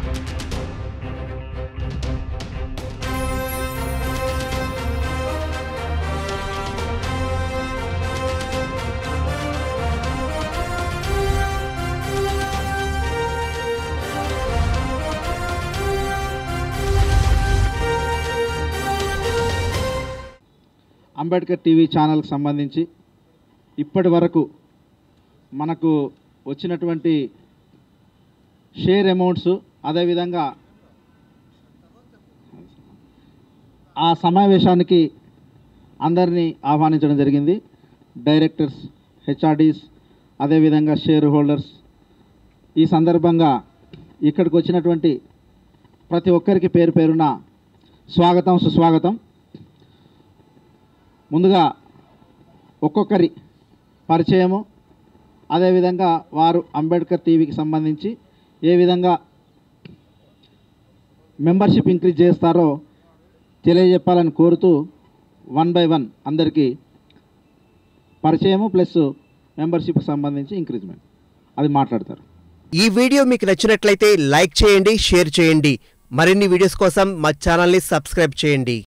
Ambedkar TV ఛానల్కి సంబంధించి ఇప్పటి వరకు మనకు వచ్చినటువంటి షేర్ అమౌంట్స్ అదేవిధంగా ఆ సమావేశానికి అందరినీ ఆహ్వానించడం జరిగింది డైరెక్టర్స్ హెచ్ఆర్డీస్ అదేవిధంగా షేర్ హోల్డర్స్ ఈ సందర్భంగా ఇక్కడికి వచ్చినటువంటి ప్రతి ఒక్కరికి పేరు పేరున స్వాగతం సుస్వాగతం ముందుగా ఒక్కొక్కరి పరిచయము అదేవిధంగా వారు అంబేద్కర్ టీవీకి సంబంధించి ఏ విధంగా మెంబర్షిప్ ఇంక్రీజ్ చేస్తారో తెలియజెప్పాలని కోరుతూ వన్ బై వన్ అందరికీ పరిచయము ప్లస్ మెంబర్షిప్కి సంబంధించి ఇంక్రీజ్మెంట్ అది మాట్లాడతారు ఈ వీడియో మీకు నచ్చినట్లయితే లైక్ చేయండి షేర్ చేయండి మరిన్ని వీడియోస్ కోసం మా ఛానల్ని సబ్స్క్రైబ్ చేయండి